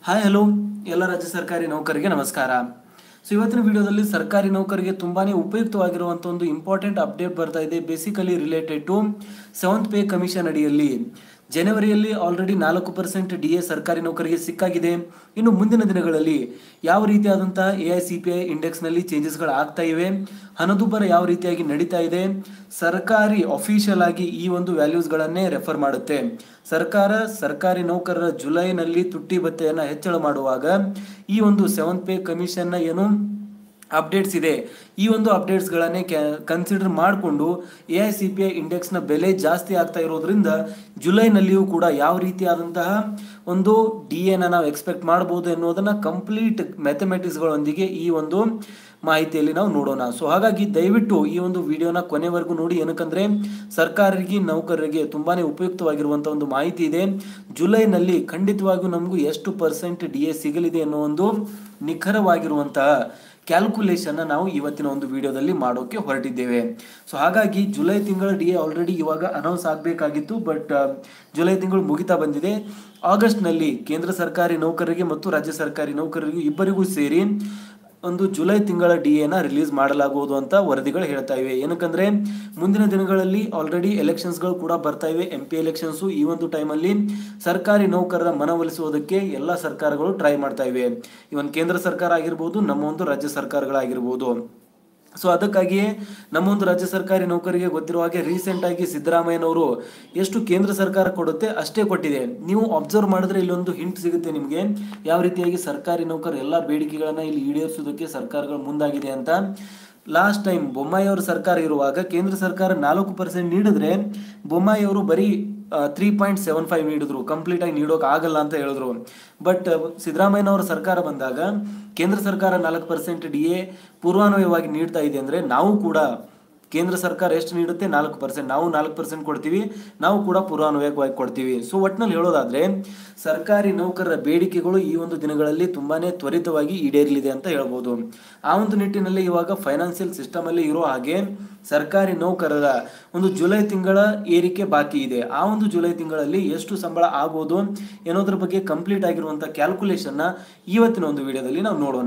Hi hello ಎಲ್ಲ ರಾಜ್ಯ ಸರ್ಕಾರಿ ನೌಕರರಿಗೆ ನಮಸ್ಕಾರ ಸೊ ಇವತ್ತಿನ ವಿಡಿಯೋದಲ್ಲಿ ಸರ್ಕಾರಿ ನೌಕರಿಗೆ ತುಂಬಾನೇ ಉಪಯುಕ್ತವಾಗಿರುವಂಥ ಒಂದು ಇಂಪಾರ್ಟೆಂಟ್ ಅಪ್ಡೇಟ್ ಬರ್ತಾ ಇದೆ basically related to seventh pay commission ಅಡಿಯಲ್ಲಿ ಜನವರಿಯಲ್ಲಿ ಆಲ್ರೆಡಿ ನಾಲ್ಕು ಪರ್ಸೆಂಟ್ ಡಿ ಎ ಸರ್ಕಾರಿ ನೌಕರಿಗೆ ಸಿಕ್ಕಾಗಿದೆ ಇನ್ನು ಮುಂದಿನ ದಿನಗಳಲ್ಲಿ ಯಾವ ರೀತಿಯಾದಂತಹ A I C P I ಇಂಡೆಕ್ಸ್ನಲ್ಲಿ ಚೇಂಜಸ್ಗಳು ಆಗ್ತಾ ಇವೆ ಹಣದುಬ್ಬರ ಯಾವ ರೀತಿಯಾಗಿ ನಡೀತಾ ಇದೆ ಸರ್ಕಾರಿ ಅಫಿಷಿಯಲ್ ಆಗಿ ಈ ಒಂದು ವ್ಯಾಲ್ಯೂಸ್ಗಳನ್ನೇ ರೆಫರ್ ಮಾಡುತ್ತೆ ಸರ್ಕಾರ ಸರ್ಕಾರಿ ನೌಕರರ ಜುಲೈನಲ್ಲಿ ತುಟ್ಟಿ ಭತ್ಯೆಯನ್ನು ಹೆಚ್ಚಳ ಮಾಡುವಾಗ ಈ ಒಂದು ಸೆವೆಂತ್ ಪೇ ಕಮಿಷನ್ನ ಏನು ಅಪ್ಡೇಟ್ಸ್ ಇದೆ ಈ ಒಂದು ಅಪ್ಡೇಟ್ಸ್ಗಳನ್ನೇ ಕನ್ಸಿಡರ್ ಮಾಡಿಕೊಂಡು A I C P I ಇಂಡೆಕ್ಸ್ನ ಬೆಲೆ ಜಾಸ್ತಿ ಆಗ್ತಾ ಇರೋದ್ರಿಂದ ಜುಲೈನಲ್ಲಿಯೂ ಕೂಡ ಯಾವ ರೀತಿಯಾದಂತಹ ಒಂದು ಡಿ ಎನ ನಾವು ಎಕ್ಸ್ಪೆಕ್ಟ್ ಮಾಡ್ಬೋದು ಎನ್ನುವುದನ್ನ ಕಂಪ್ಲೀಟ್ ಮ್ಯಾಥಮೆಟಿಕ್ಸ್ಗಳೊಂದಿಗೆ ಈ ಒಂದು ಮಾಹಿತಿಯಲ್ಲಿ ನಾವು ನೋಡೋಣ ಸೊ ಹಾಗಾಗಿ ದಯವಿಟ್ಟು ಈ ಒಂದು ವಿಡಿಯೋನ ಕೊನೆವರೆಗೂ ನೋಡಿ ಏನಕ್ಕಂದ್ರೆ ಸರ್ಕಾರರಿಗೆ ನೌಕರರಿಗೆ ತುಂಬಾನೇ ಉಪಯುಕ್ತವಾಗಿರುವಂತಹ ಒಂದು ಮಾಹಿತಿ ಇದೆ ಜುಲೈನಲ್ಲಿ ಖಂಡಿತವಾಗಿಯೂ ನಮಗೂ ಎಷ್ಟು ಪರ್ಸೆಂಟ್ ಡಿ ಎ ಸಿಗಲಿದೆ ಅನ್ನೋ ಒಂದು ನಿಖರವಾಗಿರುವಂತಹ ಕ್ಯಾಲ್ಕುಲೇಷನ್ ನಾವು ಇವತ್ತಿನ ಒಂದು ವಿಡಿಯೋದಲ್ಲಿ ಮಾಡೋಕೆ ಹೊರಟಿದ್ದೇವೆ ಸೊ ಹಾಗಾಗಿ ಜುಲೈ ತಿಂಗಳ ಡಿ ಎ ಆಲ್ರೆಡಿ ಇವಾಗ ಅನೌನ್ಸ್ ಆಗಬೇಕಾಗಿತ್ತು ಬಟ್ ಜುಲೈ ತಿಂಗಳು ಮುಗಿತಾ ಬಂದಿದೆ ಆಗಸ್ಟ್ನಲ್ಲಿ ಕೇಂದ್ರ ಸರ್ಕಾರಿ ನೌಕರರಿಗೆ ಮತ್ತು ರಾಜ್ಯ ಸರ್ಕಾರಿ ನೌಕರರಿಗೂ ಇಬ್ಬರಿಗೂ ಸೇರಿ ಒಂದು ಜುಲೈ ತಿಂಗಳ ಡಿ ಎನ ರಿಲೀಸ್ ಮಾಡಲಾಗುವುದು ಅಂತ ವರದಿಗಳು ಹೇಳ್ತಾ ಇವೆ ಏನಕ್ಕಂದ್ರೆ ಮುಂದಿನ ದಿನಗಳಲ್ಲಿ ಆಲ್ರೆಡಿ ಎಲೆಕ್ಷನ್ಸ್ಗಳು ಕೂಡ ಬರ್ತಾ ಇವೆ ಎಂ ಪಿ ಎಲೆಕ್ಷನ್ಸು ಈ ಒಂದು ಟೈಮಲ್ಲಿ ಸರ್ಕಾರಿ ನೌಕರರ ಮನವೊಲಿಸುವುದಕ್ಕೆ ಎಲ್ಲ ಸರ್ಕಾರಗಳು ಟ್ರೈ ಮಾಡ್ತಾ ಇವೆ ಇವನ್ ಕೇಂದ್ರ ಸರ್ಕಾರ ಆಗಿರ್ಬೋದು ನಮ್ಮ ಒಂದು ರಾಜ್ಯ ಸರ್ಕಾರಗಳಾಗಿರ್ಬೋದು ಸೊ ಅದಕ್ಕಾಗಿಯೇ ನಮ್ಮ ಒಂದು ರಾಜ್ಯ ಸರ್ಕಾರಿ ನೌಕರಿಗೆ ಗೊತ್ತಿರುವ ಹಾಗೆ ರೀಸೆಂಟ್ ಆಗಿ ಸಿದ್ದರಾಮಯ್ಯನವರು ಎಷ್ಟು ಕೇಂದ್ರ ಸರ್ಕಾರ ಕೊಡುತ್ತೆ ಅಷ್ಟೇ ಕೊಟ್ಟಿದೆ ನೀವು ಅಬ್ಸರ್ವ್ ಮಾಡಿದ್ರೆ ಇಲ್ಲೊಂದು ಹಿಂಟ್ ಸಿಗುತ್ತೆ ನಿಮಗೆ ಯಾವ ರೀತಿಯಾಗಿ ಸರ್ಕಾರಿ ನೌಕರ ಎಲ್ಲ ಬೇಡಿಕೆಗಳನ್ನ ಇಲ್ಲಿ ಈಡೇರಿಸೋದಕ್ಕೆ ಸರ್ಕಾರಗಳು ಮುಂದಾಗಿದೆ ಅಂತ ಲಾಸ್ಟ್ ಟೈಮ್ ಬೊಮ್ಮಾಯಿ ಅವರ ಸರ್ಕಾರ ಇರುವಾಗ ಕೇಂದ್ರ ಸರ್ಕಾರ ನಾಲ್ಕು ಪರ್ಸೆಂಟ್ ನೀಡಿದ್ರೆ ಬೊಮ್ಮಾಯಿ ಅವರು ಬರೀ ತ್ರೀ ಪಾಯಿಂಟ್ ಸೆವೆನ್ ಫೈವ್ ನೀಡಿದ್ರು ಕಂಪ್ಲೀಟ್ ಆಗಿ ನೀಡೋಕೆ ಆಗಲ್ಲ ಅಂತ ಹೇಳಿದ್ರು ಬಟ್ ಸಿದ್ದರಾಮಯ್ಯನವರ ಸರ್ಕಾರ ಬಂದಾಗ ಕೇಂದ್ರ ಸರ್ಕಾರ ನಾಲ್ಕು ಪರ್ಸೆಂಟ್ ಡಿ ಎ ಪೂರ್ವಾನ್ವಯವಾಗಿ ನೀಡ್ತಾ ಇದೆ ಅಂದ್ರೆ ನಾವು ಕೂಡ ಕೇಂದ್ರ ಸರ್ಕಾರ ಎಷ್ಟು ನೀಡುತ್ತೆ ನಾಲ್ಕು ಪರ್ಸೆಂಟ್ ನಾವು ನಾಲ್ಕು ಪರ್ಸೆಂಟ್ ಕೊಡ್ತೀವಿ ನಾವು ಕೂಡ ಪೂರ್ವಾನ್ವಯವಾಗಿ ಕೊಡ್ತೀವಿ ಸೊ ಒಟ್ಟಿನಲ್ಲಿ ಹೇಳೋದಾದ್ರೆ ಸರ್ಕಾರಿ ನೌಕರರ ಬೇಡಿಕೆಗಳು ಈ ಒಂದು ದಿನಗಳಲ್ಲಿ ತುಂಬಾನೇ ತ್ವರಿತವಾಗಿ ಈಡೇರಲಿದೆ ಅಂತ ಹೇಳ್ಬೋದು ಆ ಒಂದು ನಿಟ್ಟಿನಲ್ಲಿ ಇವಾಗ ಫೈನಾನ್ಷಿಯಲ್ ಸಿಸ್ಟಮ್ ಅಲ್ಲಿ ಇರೋ ಹಾಗೆ ಸರ್ಕಾರಿ ನೌಕರರ ಒಂದು ಜುಲೈ ತಿಂಗಳ ಏರಿಕೆ ಬಾಕಿ ಇದೆ ಆ ಒಂದು ಜುಲೈ ತಿಂಗಳಲ್ಲಿ ಎಷ್ಟು ಸಂಬಳ ಆಗ್ಬೋದು ಅನ್ನೋದ್ರ ಬಗ್ಗೆ ಕಂಪ್ಲೀಟ್ ಆಗಿರುವಂತಹ ಕ್ಯಾಲ್ಕುಲೇಷನ್ನ ಇವತ್ತಿನ ಒಂದು ವಿಡಿಯೋದಲ್ಲಿ ನಾವು ನೋಡೋಣ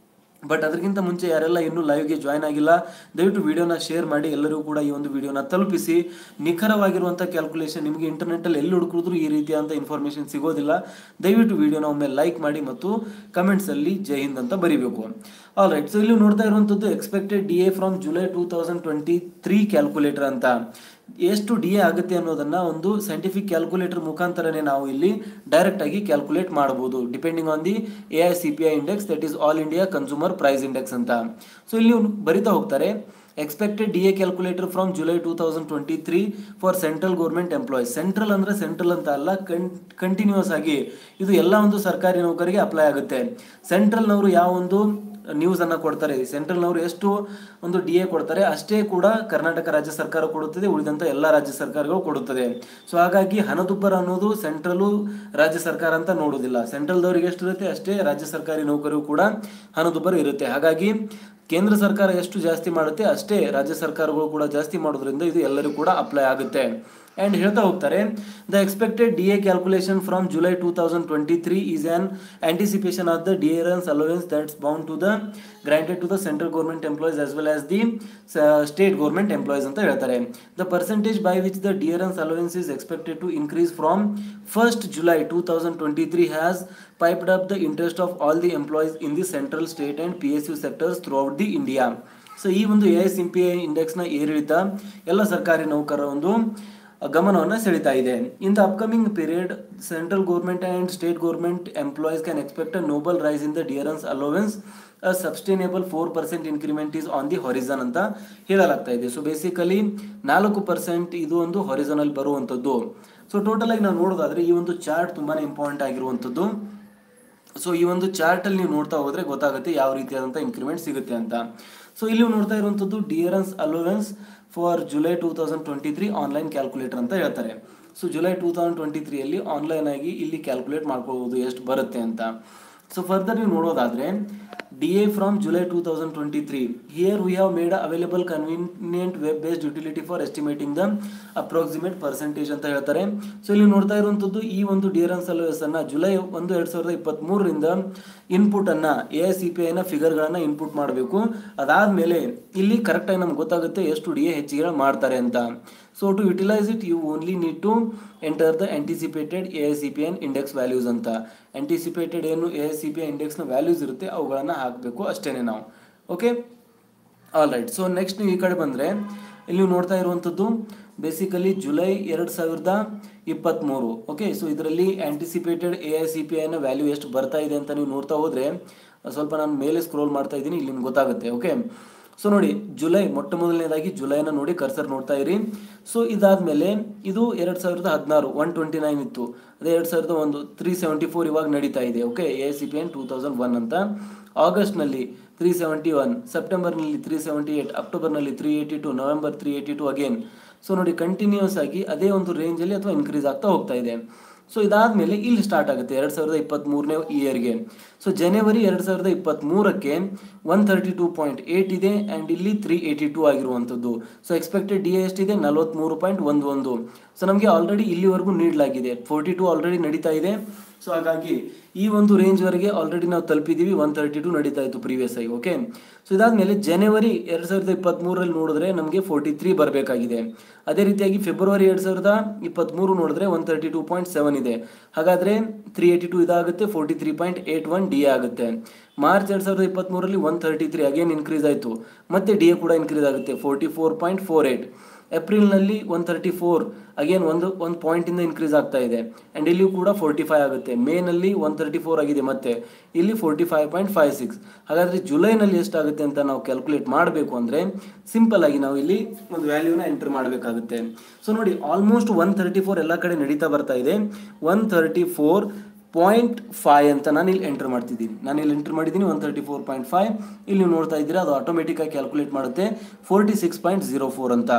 ಬಟ್ ಅದಕ್ಕಿಂತ ಮುಂಚೆ ಯಾರೆಲ್ಲ ಇನ್ನೂ ಲೈವ್ಗೆ ಜಾಯ್ನ್ ಆಗಿಲ್ಲ ದಯವಿಟ್ಟು ವಿಡಿಯೋನ ಶೇರ್ ಮಾಡಿ ಎಲ್ಲರಿಗೂ ಕೂಡ ಈ ಒಂದು ವಿಡಿಯೋನ ತಲುಪಿಸಿ ನಿಖರವಾಗಿರುವಂಥ ಕ್ಯಾಲ್ಕುಲೇಷನ್ ನಿಮಗೆ ಇಂಟರ್ನೆಟ್ಟಲ್ಲಿ ಎಲ್ಲಿ ಹುಡುಕಿದ್ರು ಈ ರೀತಿಯಾದಂಥ ಇನ್ಫಾರ್ಮೇಷನ್ ಸಿಗೋದಿಲ್ಲ ದಯವಿಟ್ಟು ವಿಡಿಯೋನ ಒಮ್ಮೆ ಲೈಕ್ ಮಾಡಿ ಮತ್ತು ಕಮೆಂಟ್ಸಲ್ಲಿ ಜೈ ಹಿಂದ್ ಅಂತ ಬರೀಬೇಕು ಆಲ್ ರೈಟ್ ಸೊ ಇಲ್ಲಿ ನೋಡ್ತಾ ಇರುವಂಥದ್ದು expected D A from July two thousand twenty three calculator ಅಂತ ಎಷ್ಟು ಡಿ ಎ ಆಗುತ್ತೆ ಅನ್ನೋದನ್ನ ಒಂದು ಸೈಂಟಿಫಿಕ್ ಕ್ಯಾಲ್ಕುಲೇಟರ್ ಮುಖಾಂತರನೇ ನಾವು ಇಲ್ಲಿ ಡೈರೆಕ್ಟ್ ಆಗಿ ಕ್ಯಾಲ್ಕುಲೇಟ್ ಮಾಡಬಹುದು depending on the A I C P I index that is all India consumer price index ಅಂತ ಸೊ ಇಲ್ಲಿ ಬರಿತಾ ಹೋಗ್ತಾರೆ expected D A calculator from July two thousand twenty three for central government employees central ಅಂದ್ರೆ central ಅಂತ ಅಲ್ಲ continuous ಆಗಿ ಇದು ಎಲ್ಲ ಒಂದು ಸರ್ಕಾರಿ ನೌಕರಿಗೆ ಅಪ್ಲೈ ಆಗುತ್ತೆ ಸೆಂಟ್ರಲ್ನವರು ಯಾವ ಒಂದು ನ್ಯೂಸ್ ಅನ್ನ ಕೊಡ್ತಾರೆ ಸೆಂಟ್ರಲ್ನವರು ಎಷ್ಟು ಒಂದು ಡಿ ಎ ಕೊಡ್ತಾರೆ ಅಷ್ಟೇ ಕೂಡ ಕರ್ನಾಟಕ ರಾಜ್ಯ ಸರ್ಕಾರ ಕೊಡುತ್ತದೆ ಉಳಿದಂತ ಎಲ್ಲ ರಾಜ್ಯ ಸರ್ಕಾರಗಳು ಕೊಡುತ್ತದೆ ಸೊ ಹಾಗಾಗಿ ಹಣದುಬ್ಬರ ಅನ್ನೋದು ಸೆಂಟ್ರಲ್ ರಾಜ್ಯ ಸರ್ಕಾರ ಅಂತ ನೋಡುವುದಿಲ್ಲ ಸೆಂಟ್ರಲ್ದವರಿಗೆ ಎಷ್ಟು ಇರುತ್ತೆ ಅಷ್ಟೇ ರಾಜ್ಯ ಸರ್ಕಾರಿ ನೌಕರಿಗೂ ಕೂಡ ಹಣದುಬ್ಬರ ಇರುತ್ತೆ ಹಾಗಾಗಿ ಕೇಂದ್ರ ಸರ್ಕಾರ ಎಷ್ಟು ಜಾಸ್ತಿ ಮಾಡುತ್ತೆ ಅಷ್ಟೇ ರಾಜ್ಯ ಸರ್ಕಾರಗಳು ಕೂಡ ಜಾಸ್ತಿ ಮಾಡೋದ್ರಿಂದ ಇದು ಎಲ್ಲರಿಗೂ ಕೂಡ ಅಪ್ಲೈ ಆಗುತ್ತೆ ಅಂಡ್ ಹೇಳ್ತಾ ಹೋಗ್ತಾರೆ the expected D A calculation from July two thousand twenty three is on anticipation of the dearness allowance that's bound to the granted to the central government employees as well as the state government employees ಅಂತ ಹೇಳ್ತಾರೆ the percentage by which the dearness allowance is expected to increase from first July two thousand twenty three has piped up the interest of all the employees in the central state and P S U sectors throughout the India so ಈ ಒಂದು A I C P I ಇಂಡೆಕ್ಸ್ನ ಏರಿಳಿತ ಎಲ್ಲ ಸರ್ಕಾರಿ ನೌಕರರ ಒಂದು ಗಮನವನ್ನು ಸೆಳೀತಾ ಇದೆ in the upcoming period central government and state government employees can expect a noble rise in the dearness allowance a sustainable four percent increment is on the horizon ಅಂತ ಹೇಳಲಾಗ್ತಾ ಇದೆ ಸೊ ಬೇಸಿಕಲಿ ನಾಲ್ಕು ಪರ್ಸೆಂಟ್ ಇದು ಒಂದು ಹೊರಿಸನ್ ಅಲ್ಲಿ ಬರುವಂಥದ್ದು so total ಆಗಿ ನಾವು ನೋಡೋದಾದ್ರೆ ಈ ಒಂದು ಚಾರ್ಟ್ ತುಂಬಾನೇ ಇಂಪಾರ್ಟೆಂಟ್ ಆಗಿರುವಂಥದ್ದು ಸೊ ಈ ಒಂದು ಚಾರ್ಟ್ ಅಲ್ಲಿ ನೀವು ನೋಡ್ತಾ ಹೋದ್ರೆ ಗೊತ್ತಾಗುತ್ತೆ ಯಾವ ರೀತಿಯಾದಂಥ ಇನ್ಕ್ರಿಮೆಂಟ್ ಸಿಗುತ್ತೆ ಅಂತ ಸೊ ಇಲ್ಲಿ ನೋಡ್ತಾ ಇರುವಂಥದ್ದು dearness allowance for July two thousand twenty three online calculator ಅಂತ ಹೇಳ್ತಾರೆ so July two thousand twenty ತ್ರೀಯಲ್ಲಿ ಆನ್ಲೈನ್ ಆಗಿ ಇಲ್ಲಿ ಕ್ಯಾಲ್ಕುಲೇಟ್ ಮಾಡ್ಕೋಬಹುದು ಎಷ್ಟು ಬರುತ್ತೆ ಅಂತ ಸೊ ಫರ್ದರ್ ನೀವು ನೋಡೋದಾದ್ರೆ DA from July 2023. Here we have made a available convenient web-based utility for estimating the approximate percentage ಅಂತ ಹೇಳ್ತಾರೆ ಸೊ ಇಲ್ಲಿ ನೋಡ್ತಾ ಇರುವಂತದ್ದು ಈ ಒಂದು ಡಿಯರೆನ್ಸ್ ಅಲೋಯಸ್ ಅನ್ನ ಜುಲೈ ಒಂದು ಎರಡ್ ಸಾವಿರದ ಇಪ್ಪತ್ತ್ ಮೂರರಿಂದ ಇನ್ಪುಟ್ ಅನ್ನ ಎ ಎಸ್ ಸಿ ಪಿ ಐನ ಫಿಗರ್ ಗಳನ್ನ ಇನ್ಪುಟ್ ಮಾಡಬೇಕು ಅದಾದ್ಮೇಲೆ ಇಲ್ಲಿ ಕರೆಕ್ಟ್ ಆಗಿ ನಮ್ಗೆ ಗೊತ್ತಾಗುತ್ತೆ ಎಷ್ಟು ಡಿ ಎ ಹೆಚ್ಚಿಗೆ ಮಾಡ್ತಾರೆ ಅಂತ so to utilize it you only need to enter the anticipated A S C P N index values ಅಂತ ಆಂಟಿಸಿಪೇಟೆಡ್ ಏನು ಎ ಎಸ್ ಸಿ ಪಿ ಇಂಡೆಕ್ಸ್ನ ವ್ಯಾಲ್ಯೂಸ್ ಇರುತ್ತೆ ಅವುಗಳನ್ನು ಹಾಕಬೇಕು ಅಷ್ಟೇನೆ ನಾವು okay all right so next ನೀವು ಈ ಕಡೆ ಬಂದರೆ ಇಲ್ಲಿ ನೀವು ನೋಡ್ತಾ ಇರುವಂಥದ್ದು ಬೇಸಿಕಲಿ ಜುಲೈ ಎರಡು ಸಾವಿರದ ಇಪ್ಪತ್ತ್ಮೂರು ಓಕೆ ಸೊ ಇದರಲ್ಲಿ anticipated A I C P ಐನ ವ್ಯಾಲ್ಯೂ ಎಷ್ಟು ಬರ್ತಾ ಇದೆ ಅಂತ ನೀವು ನೋಡ್ತಾ ಹೋದರೆ ಸ್ವಲ್ಪ ನಾನು ಮೇಲೆ ಸ್ಕ್ರೋಲ್ ಮಾಡ್ತಾ ಇದ್ದೀನಿ ಇಲ್ಲಿ ನಿಮ್ಗೆ ಗೊತ್ತಾಗುತ್ತೆ ಓಕೆ ಸೊ ನೋಡಿ ಜುಲೈ ಮೊಟ್ಟ ಮೊದಲನೇದಾಗಿ ಜುಲೈನ ನೋಡಿ ಕರ್ಸರ್ ನೋಡ್ತಾ ಇರಿ ಸೊ ಇದಾದ್ಮೇಲೆ ಇದು ಎರಡು ಸಾವಿರದ ಹದಿನಾರು ಒನ್ ಟ್ವೆಂಟಿ ನೈನ್ ಇತ್ತು ಅದೇ ಎರಡು ಸಾವಿರದ ಒಂದು ತ್ರೀ ಸೆವೆಂಟಿ ಫೋರ್ ಇವಾಗ ನಡೀತಾ ಇದೆ okay A C P N two thousand one ಅಂತ ಆಗಸ್ಟ್ನಲ್ಲಿ ತ್ರೀ ಸೆವೆಂಟಿ ಒನ್ ಸೆಪ್ಟೆಂಬರ್ನಲ್ಲಿ ತ್ರೀ ಸೆವೆಂಟಿ ಏಟ್ ಅಕ್ಟೋಬರ್ನಲ್ಲಿ three eighty two November three eighty two again so ನೋಡಿ ಕಂಟಿನ್ಯೂಸ್ ಆಗಿ ಅದೇ ಒಂದು ರೇಂಜಲ್ಲಿ ಅಥವಾ ಇನ್ಕ್ರೀಸ್ ಆಗ್ತಾ ಹೋಗ್ತಾ ಇದೆ ಸೊ ಇದಾದ್ಮೇಲೆ ಇಲ್ಲಿ ಸ್ಟಾರ್ಟ್ ಆಗುತ್ತೆ ಎರಡು ಸಾವಿರದ ಇಪ್ಪತ್ತ್ಮೂರನೇ ಇಯರ್ಗೆ ಸೊ ಜನವರಿ ಎರಡು ಸಾವಿರದ ಇಪ್ಪತ್ತ್ಮೂರಕ್ಕೆ one thirty two point eight ಇದೆ ಆ್ಯಂಡ್ ಇಲ್ಲಿ ತ್ರೀ ಏಯ್ಟಿ ಟೂ ಆಗಿರುವಂಥದ್ದು ಸೊ ಎಕ್ಸ್ಪೆಕ್ಟೆಡ್ ಡಿ ಎಷ್ಟಿದೆ ನಲವತ್ತ್ಮೂರು ಪಾಯಿಂಟ್ ಒಂದು ಒಂದು ಸೊ ನಮಗೆ ಆಲ್ರೆಡಿ ಇಲ್ಲಿವರೆಗೂ ನೀಡಲಾಗಿದೆ ಫೋರ್ಟಿ ಟೂ ಆಲ್ರೆಡಿ ನಡೀತಾ ಇದೆ ಸೊ ಹಾಗಾಗಿ ಈ ಒಂದು ರೇಂಜ್ವರೆಗೆ ಆಲ್ರೆಡಿ ನಾವು ತಲುಪಿದ್ದೀವಿ ಒನ್ ತರ್ಟಿ ಟು ನಡೀತಾ ಇತ್ತು ಪ್ರೀವಿಯಸ್ ಆಗಿ ಓಕೆ ಸೊ ಇದಾದ್ಮೇಲೆ ಜನವರಿ ಎರಡು ಸಾವಿರದ ಇಪ್ಪತ್ತ್ಮೂರಲ್ಲಿ ನೋಡಿದ್ರೆ ನಮಗೆ ಫೋರ್ಟಿ ತ್ರೀ ಬರಬೇಕಾಗಿದೆ ಅದೇ ರೀತಿಯಾಗಿ ಫೆಬ್ರವರಿ ಎರಡು ಸಾವಿರದ ಇಪ್ಪತ್ತ್ಮೂರು ನೋಡಿದ್ರೆ one thirty two point seven ಇದೆ ಹಾಗಾದರೆ ತ್ರೀ ಏಯ್ಟಿ ಟು ಇದಾಗುತ್ತೆ forty three point eight one D ಆಗುತ್ತೆ ಮಾರ್ಚ್ ಎರಡು ಸಾವಿರದ ಇಪ್ಪತ್ತ್ಮೂರಲ್ಲಿ one thirty three again increase ಆಯಿತು ಮತ್ತೆ ಡಿ ಎ ಕೂಡ ಇನ್ಕ್ರೀಸ್ ಆಗುತ್ತೆ forty four point four eight ಏಪ್ರಿಲ್ನಲ್ಲಿ ಒನ್ ತರ್ಟಿ ಫೋರ್ ಅಗೇನ್ ಒಂದು ಒಂದು ಪಾಯಿಂಟಿಂದ ಇನ್ಕ್ರೀಸ್ ಆಗ್ತಾ ಇದೆ ಆ್ಯಂಡ್ ಇಲ್ಲಿಯೂ ಕೂಡ ಫೋರ್ಟಿ ಫೈವ್ ಆಗುತ್ತೆ ಮೇನಲ್ಲಿ ಒನ್ ತರ್ಟಿ ಫೋರ್ ಆಗಿದೆ ಮತ್ತೆ ಇಲ್ಲಿ forty five point five six ಹಾಗಾದರೆ ಜುಲೈನಲ್ಲಿ ಎಷ್ಟಾಗುತ್ತೆ ಅಂತ ನಾವು ಕ್ಯಾಲ್ಕುಲೇಟ್ ಮಾಡಬೇಕು ಅಂದರೆ ಸಿಂಪಲ್ ಆಗಿ ನಾವು ಇಲ್ಲಿ ಒಂದು ವ್ಯಾಲ್ಯೂನ ಎಂಟರ್ ಮಾಡಬೇಕಾಗುತ್ತೆ ಸೊ ನೋಡಿ ಆಲ್ಮೋಸ್ಟ್ ಒನ್ ತರ್ಟಿ ಫೋರ್ ಎಲ್ಲ ಕಡೆ ನಡೀತಾ ಬರ್ತಾ ಇದೆ one thirty four point five ಅಂತ ನಾನು ಇಲ್ಲಿ ಎಂಟರ್ ಮಾಡ್ತಿದ್ದೀನಿ ನಾನು ಇಲ್ಲಿ ಎಂಟರ್ ಮಾಡಿದ್ದೀನಿ one thirty four point five ಇಲ್ಲಿ ನೀವು ನೋಡ್ತಾ ಇದ್ದೀರಾ ಅದು ಆಟೋಮೆಟಿಕ್ಕಾಗಿ ಕ್ಯಾಲ್ಕುಲೇಟ್ ಮಾಡುತ್ತೆ forty six point zero four ಅಂತ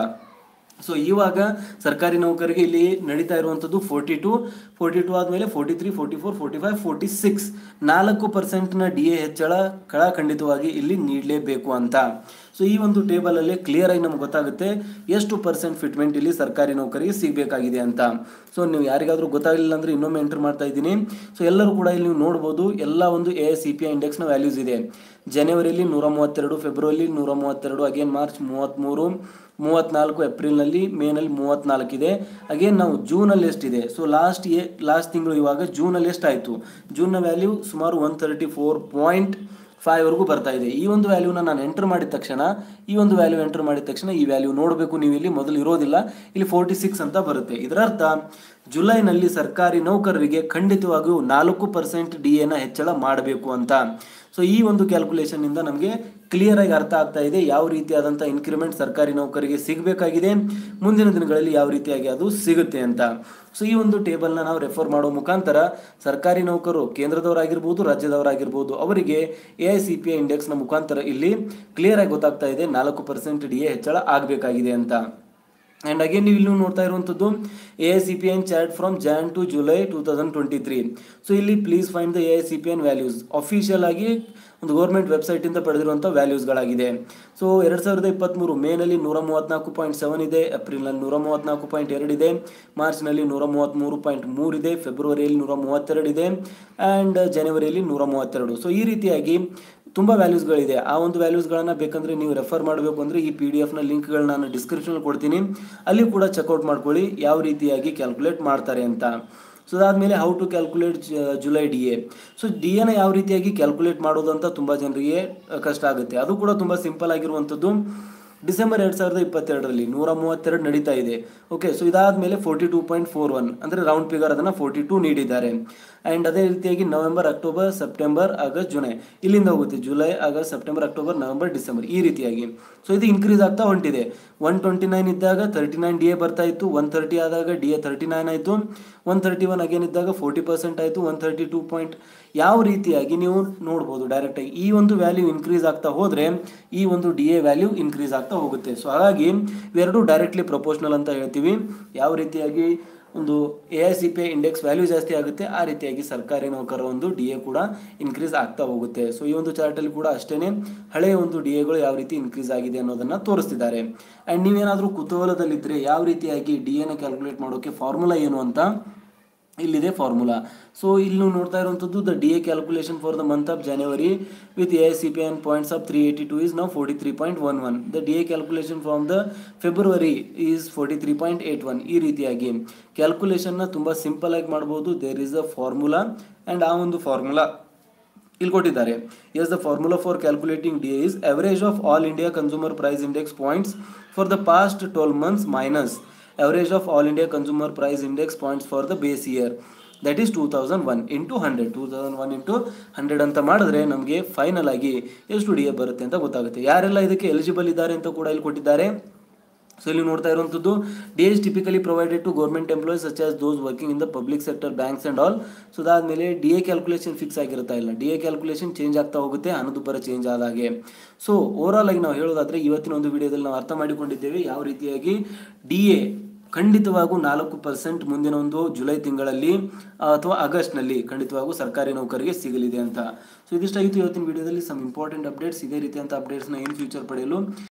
ಸೊ ಇವಾಗ ಸರ್ಕಾರಿ ನೌಕರಿಗೆ ಇಲ್ಲಿ ನಡೀತಾ ಇರುವಂಥದ್ದು ಫೋರ್ಟಿ ಟು ಫೋರ್ಟಿ ಟು ಆದಮೇಲೆ forty three forty four forty five forty six ನಾಲ್ಕು ಪರ್ಸೆಂಟ್ನ ಡಿ ಎ ಹೆಚ್ಚಳ ಖಂಡಿತವಾಗಿ ಇಲ್ಲಿ ನೀಡಲೇಬೇಕು ಅಂತ ಸೊ ಈ ಒಂದು ಟೇಬಲಲ್ಲಿ ಕ್ಲಿಯರ್ ಆಗಿ ನಮ್ಗೆ ಗೊತ್ತಾಗುತ್ತೆ ಎಷ್ಟು ಪರ್ಸೆಂಟ್ ಫಿಟ್ಮೆಂಟ್ ಇಲ್ಲಿ ಸರ್ಕಾರಿ ನೌಕರಿಗೆ ಸಿಗಬೇಕಾಗಿದೆ ಅಂತ ಸೊ ನೀವು ಯಾರಿಗಾದ್ರೂ ಗೊತ್ತಾಗಲಿಲ್ಲ ಅಂದರೆ ಇನ್ನೊಮ್ಮೆ ಎಂಟರ್ ಮಾಡ್ತಾ ಇದ್ದೀನಿ ಸೊ ಎಲ್ಲರೂ ಕೂಡ ಇಲ್ಲಿ ನೀವು ನೋಡ್ಬೋದು ಎಲ್ಲ ಒಂದು ಎ ಸಿ ಪಿ ಐ ಇಂಡೆಕ್ಸ್ನ ವ್ಯಾಲ್ಯೂಸ್ ಇದೆ ಜನವರಿಯಲ್ಲಿ ನೂರ ಮೂವತ್ತೆರಡು ಫೆಬ್ರವರಿ ನೂರ ಮೂವತ್ತೆರಡು ಅಗೇನ್ ಮಾರ್ಚ್ ಮೂವತ್ತ್ಮೂರು ಮೂವತ್ನಾಲ್ಕು ಏಪ್ರಿಲ್ನಲ್ಲಿ ಮೇನಲ್ಲಿ ಮೂವತ್ನಾಲ್ಕು ಇದೆ ಅಗೇನ್ ನಾವು ಜೂನಲ್ಲಿ ಎಷ್ಟಿದೆ ಸೊ ಲಾಸ್ಟ್ ಎ ಲಾಸ್ಟ್ ತಿಂಗಳು ಇವಾಗ ಜೂನಲ್ಲಿ ಎಷ್ಟಾಯಿತು ಜೂನ್ನ ವ್ಯಾಲ್ಯೂ ಸುಮಾರು ಒನ್ ತರ್ಟಿ ಫೋರ್ ಪಾಯಿಂಟ್ ಫೈವ್ವರೆಗೂ ಬರ್ತಾ ಇದೆ ಈ ಒಂದು ವ್ಯಾಲ್ಯೂನ ನಾನು ಎಂಟರ್ ಮಾಡಿದ ತಕ್ಷಣ ಈ ಒಂದು ವ್ಯಾಲ್ಯೂ ಎಂಟರ್ ಮಾಡಿದ ತಕ್ಷಣ ಈ ವ್ಯಾಲ್ಯೂ ನೋಡಬೇಕು ನೀವು ಇಲ್ಲಿ ಮೊದಲು ಇರೋದಿಲ್ಲ ಇಲ್ಲಿ ಫೋರ್ಟಿ ಸಿಕ್ಸ್ ಅಂತ ಬರುತ್ತೆ ಇದರರ್ಥ ಜುಲೈನಲ್ಲಿ ಸರ್ಕಾರಿ ನೌಕರರಿಗೆ ಖಂಡಿತವಾಗಿಯೂ ನಾಲ್ಕು ಪರ್ಸೆಂಟ್ ಡಿ ಎನ ಹೆಚ್ಚಳ ಮಾಡಬೇಕು ಅಂತ ಸೊ ಈ ಒಂದು ಕ್ಯಾಲ್ಕುಲೇಷನ್ ಇಂದ ನಮಗೆ ಕ್ಲಿಯರ್ ಆಗಿ ಅರ್ಥ ಆಗ್ತಾ ಇದೆ ಯಾವ ರೀತಿಯಾದಂಥ ಇನ್ಕ್ರಿಮೆಂಟ್ ಸರ್ಕಾರಿ ನೌಕರಿಗೆ ಸಿಗಬೇಕಾಗಿದೆ ಮುಂದಿನ ದಿನಗಳಲ್ಲಿ ಯಾವ ರೀತಿಯಾಗಿ ಅದು ಸಿಗುತ್ತೆ ಅಂತ ಸೊ ಈ ಒಂದು ಟೇಬಲ್ನ ನಾವು ರೆಫರ್ ಮಾಡೋ ಮುಖಾಂತರ ಸರ್ಕಾರಿ ನೌಕರು ಕೇಂದ್ರದವರಾಗಿರ್ಬೋದು ರಾಜ್ಯದವರಾಗಿರ್ಬೋದು ಅವರಿಗೆ A I C P I ಇಂಡೆಕ್ಸ್ನ ಮುಖಾಂತರ ಇಲ್ಲಿ ಕ್ಲಿಯರ್ ಆಗಿ ಗೊತ್ತಾಗ್ತಾ ಇದೆ ನಾಲ್ಕು ಪರ್ಸೆಂಟ್ ಡಿ ಎ ಹೆಚ್ಚಳ ಆಗಬೇಕಾಗಿದೆ ಅಂತ ಆ್ಯಂಡ್ ಅಗೇನ್ ನೀವು ಇಲ್ಲಿ ನೋಡ್ತಾ ಇರುವಂಥದ್ದು A I C P N chart from Jan to July two thousand twenty three so ಇಲ್ಲಿ please find the A I C P N values official ಆಗಿ ಒಂದು ಗೌರ್ಮೆಂಟ್ ವೆಬ್ಸೈಟಿಂದ ಪಡೆದಿರುವಂಥ ವ್ಯಾಲ್ಯೂಸ್ಗಳಾಗಿದೆ ಸೊ ಎರಡು ಸಾವಿರದ ಇಪ್ಪತ್ತ್ಮೂರು ಮೇನಲ್ಲಿ ನೂರ ಮೂವತ್ತ್ನಾಲ್ಕು ಪಾಯಿಂಟ್ ಸೆವೆನ್ ಇದೆ ಏಪ್ರಿಲ್ನಲ್ಲಿ ನೂರ ಮೂವತ್ತ್ನಾಲ್ಕು ಪಾಯಿಂಟ್ ಎರಡು ಇದೆ ಮಾರ್ಚ್ನಲ್ಲಿ ನೂರ ಮೂವತ್ತ್ಮೂರು ಪಾಯಿಂಟ್ ಮೂರು ಇದೆ ಫೆಬ್ರವರಿಯಲ್ಲಿ ನೂರ ಮೂವತ್ತೆರಡು ಇದೆ ಆ್ಯಂಡ್ ಜನವರಿಯಲ್ಲಿ ನೂರ ಮೂವತ್ತೆರಡು ಸೊ ಈ ರೀತಿಯಾಗಿ ತುಂಬ ವ್ಯಾಲ್ಯೂಸ್ಗಳಿದೆ ಆ ಒಂದು ವ್ಯಾಲ್ಯೂಸ್ಗಳನ್ನು ಬೇಕಂದರೆ ನೀವು ರೆಫರ್ ಮಾಡಬೇಕು ಅಂದರೆ ಈ ಪಿ ಡಿ ಎಫ್ನ ಲಿಂಕ್ಗಳನ್ನ ನಾನು ಡಿಸ್ಕ್ರಿಪ್ಷನಲ್ಲಿ ಕೊಡ್ತೀನಿ ಅಲ್ಲಿ ಕೂಡ ಚೆಕ್ಔಟ್ ಮಾಡ್ಕೊಳ್ಳಿ ಯಾವ ರೀತಿಯಾಗಿ ಕ್ಯಾಲ್ಕುಲೇಟ್ ಮಾಡ್ತಾರೆ ಅಂತ ಸೊ ಅದಾದಮೇಲೆ how to calculate July D A so D ಎನ ಯಾವ ರೀತಿಯಾಗಿ ಕ್ಯಾಲ್ಕುಲೇಟ್ ಮಾಡೋದು ಅಂತ ತುಂಬ ಜನರಿಗೆ ಅಹ್, ಕಷ್ಟ ಆಗುತ್ತೆ ಅದು ಕೂಡ ತುಂಬ ಸಿಂಪಲ್ ಆಗಿರುವಂಥದ್ದು ಡಿಸೆಂಬರ್ ಎರಡು ಸಾವಿರದ ಇಪ್ಪತ್ತೆರಡರಲ್ಲಿ ನೂರ ಮೂವತ್ತೆರಡು ನಡೀತಾ ಇದೆ ಓಕೆ ಸೊ ಇದಾದಮೇಲೆ forty two point four one ಅಂದರೆ ರೌಂಡ್ ಫಿಗರ್ ಅದನ್ನು ಫೋರ್ಟಿ ಟೂ ನೀಡಿದ್ದಾರೆ ಆ್ಯಂಡ್ ಅದೇ ರೀತಿಯಾಗಿ November October September August July ಇಲ್ಲಿಂದ ಹೋಗುತ್ತೆ July August September October November December ಈ ರೀತಿಯಾಗಿ ಸೊ ಇದು ಇನ್ಕ್ರೀಸ್ ಆಗ್ತಾ ಹೊಂಟಿದೆ ಒನ್ ಟ್ವೆಂಟಿ ನೈನ್ ಇದ್ದಾಗ ತರ್ಟಿ ನೈನ್ ಡಿ ಎ ಬರ್ತಾ ಇತ್ತು ಒನ್ ತರ್ಟಿ ಆದಾಗ ಡಿ ಎ ತರ್ಟಿ ನೈನ್ ಆಯಿತು ಒನ್ ತರ್ಟಿ ಒನ್ ಅಗೇನ್ ಇದ್ದಾಗ ಫೋರ್ಟಿ ಪರ್ಸೆಂಟ್ ಆಯಿತು ಒನ್ ತರ್ಟಿ ಟೂ ಪಾಯಿಂಟ್ ಯಾವ ರೀತಿಯಾಗಿ ನೀವು ನೋಡ್ಬೋದು ಡೈರೆಕ್ಟಾಗಿ ಈ ಒಂದು ವ್ಯಾಲ್ಯೂ ಇನ್ಕ್ರೀಸ್ ಆಗ್ತಾ ಹೋದರೆ ಈ ಒಂದು ಡಿ ಎ ವ್ಯಾಲ್ಯೂ ಇನ್ಕ್ರೀಸ್ ಆಗ್ತಾ ಹೋಗುತ್ತೆ ಸೊ ಹಾಗಾಗಿ ಇವೆರಡು ಡೈರೆಕ್ಟ್ಲಿ ಪ್ರಪೋರ್ಷನಲ್ ಅಂತ ಹೇಳ್ತೀವಿ ಯಾವ ರೀತಿಯಾಗಿ ಒಂದು A I C P index value ಜಾಸ್ತಿ ಆಗುತ್ತೆ ಆ ರೀತಿಯಾಗಿ ಸರ್ಕಾರಿ ನೌಕರರ ಒಂದು ಡಿ ಎ ಕೂಡ ಇನ್ಕ್ರೀಸ್ ಆಗ್ತಾ ಹೋಗುತ್ತೆ ಸೊ ಈ ಒಂದು ಚಾರ್ಟಲ್ಲಿ ಕೂಡ ಅಷ್ಟೇ ಹಳೆಯ ಒಂದು ಡಿ ಎಗಳು ಯಾವ ರೀತಿ ಇನ್ಕ್ರೀಸ್ ಆಗಿದೆ ಅನ್ನೋದನ್ನ ತೋರಿಸ್ತಿದ್ದಾರೆ ಆ್ಯಂಡ್ ನೀವೇನಾದರೂ ಕುತೂಹಲದಲ್ಲಿದ್ದರೆ ಯಾವ ರೀತಿಯಾಗಿ ಡಿ ಎನ ಕ್ಯಾಲ್ಕುಲೇಟ್ ಮಾಡೋಕ್ಕೆ ಫಾರ್ಮುಲಾ ಏನು ಅಂತ ಇಲ್ಲಿದೆ ಫಾರ್ಮುಲಾ ಸೊ ಇಲ್ಲಿ ನೀವು ನೋಡ್ತಾ ಇರುವಂಥದ್ದು the D A calculation for the month of January with A C P N points of three eighty two is ನಾವು forty three point one one the D A calculation from the February is forty three point eight one ಈ ರೀತಿಯಾಗಿ ಕ್ಯಾಲ್ಕುಲೇಷನ್ನ ತುಂಬ simple ಆಗಿ ಮಾಡ್ಬೋದು there is a formula and ಆ ಒಂದು formula ಇಲ್ಲಿ ಕೊಟ್ಟಿದ್ದಾರೆ as the formula for calculating D is average of all India consumer price index points for the past twelve months minus average of all India consumer price index points for the base year that is two thousand one into hundred two thousand one into hundred ಅಂತ ಮಾಡಿದ್ರೆ ನಮಗೆ final ಆಗಿ ಎಷ್ಟು D A ಬರುತ್ತೆ ಅಂತ ಗೊತ್ತಾಗುತ್ತೆ ಯಾರೆಲ್ಲ ಇದಕ್ಕೆ ಎಲಿಜಿಬಲ್ ಇದ್ದಾರೆ ಅಂತ ಕೂಡ ಇಲ್ಲಿ ಕೊಟ್ಟಿದ್ದಾರೆ ಸೊ ಇಲ್ಲಿ ನೋಡ್ತಾ ಇರುವಂಥದ್ದು D S typically provided to government employees such as those working in the public sector banks and all so ಅದಾದಮೇಲೆ ಡಿ ಎ ಕ್ಯಾಲ್ಕುಲೇಷನ್ ಫಿಕ್ಸ್ ಆಗಿರ್ತಾ ಇಲ್ಲ ಡಿ ಎ ಕ್ಯಾಲ್ಕುಲೇಷನ್ ಚೇಂಜ್ ಆಗ್ತಾ ಹೋಗುತ್ತೆ ಹಣದುಬ್ಬರ ಚೇಂಜ್ ಆದ ಹಾಗೆ ಸೊ ಓವರಾಲ್ ಆಗಿ ನಾವು ಹೇಳೋದಾದ್ರೆ ಇವತ್ತಿನ ಒಂದು ವಿಡಿಯೋದಲ್ಲಿ ನಾವು ಅರ್ಥ ಮಾಡಿಕೊಂಡಿದ್ದೇವೆ ಯಾವ ರೀತಿಯಾಗಿ ಡಿ ಎ ಖಂಡಿತವಾಗೂ ನಾಲ್ಕು ಪರ್ಸೆಂಟ್ ಮುಂದಿನ ಒಂದು ಜುಲೈ ತಿಂಗಳಲ್ಲಿ ಆ, ಅಥವಾ ಆಗಸ್ಟ್ನಲ್ಲಿ ಖಂಡಿತವಾಗೂ ಸರ್ಕಾರಿ ನೌಕರಿಗೆ ಸಿಗಲಿದೆ ಅಂತ ಸೊ ಇದಿಷ್ಟಾಗಿತ್ತು ಇವತ್ತಿನ ವಿಡಿಯೋದಲ್ಲಿ ಸಮ್ ಇಂಪಾರ್ಟೆಂಟ್ ಅಪ್ಡೇಟ್ಸ್ ಇದೇ ರೀತಿಯಂಥ ಅಪ್ಡೇಟ್ಸ್ನ ಇನ್ ಫ್ಯೂಚರ್ ಪಡೆಯಲು